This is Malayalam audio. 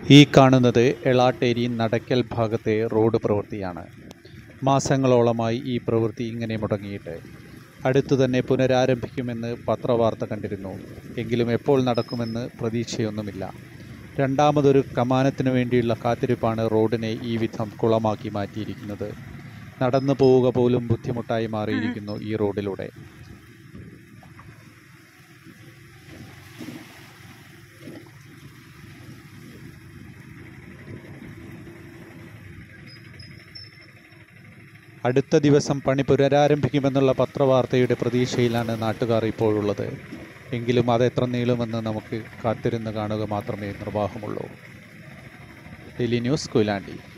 ഈ കാണുന്നത് എളാട്ടേരി നടക്കൽ ഭാഗത്തെ റോഡ് പ്രവൃത്തിയാണ് മാസങ്ങളോളമായി ഈ പ്രവൃത്തി ഇങ്ങനെ മുടങ്ങിയിട്ട് അടുത്തു തന്നെ പുനരാരംഭിക്കുമെന്ന് പത്രവാർത്ത കണ്ടിരുന്നു എങ്കിലും എപ്പോൾ നടക്കുമെന്ന് പ്രതീക്ഷയൊന്നുമില്ല രണ്ടാമതൊരു കമാനത്തിനു വേണ്ടിയുള്ള കാത്തിരിപ്പാണ് റോഡിനെ ഈ വിധം കുളമാക്കി മാറ്റിയിരിക്കുന്നത് നടന്നു പോവുക പോലും ബുദ്ധിമുട്ടായി മാറിയിരിക്കുന്നു ഈ റോഡിലൂടെ അടുത്ത ദിവസം പണി പുനരാരംഭിക്കുമെന്നുള്ള പത്രവാർത്തയുടെ പ്രതീക്ഷയിലാണ് നാട്ടുകാർ ഇപ്പോഴുള്ളത് എങ്കിലും അത് എത്ര നീളുമെന്ന് നമുക്ക് കാത്തിരുന്ന് കാണുക മാത്രമേ നിർവാഹമുള്ളൂ ഡെയിലി ന്യൂസ് കൊയിലാണ്ടി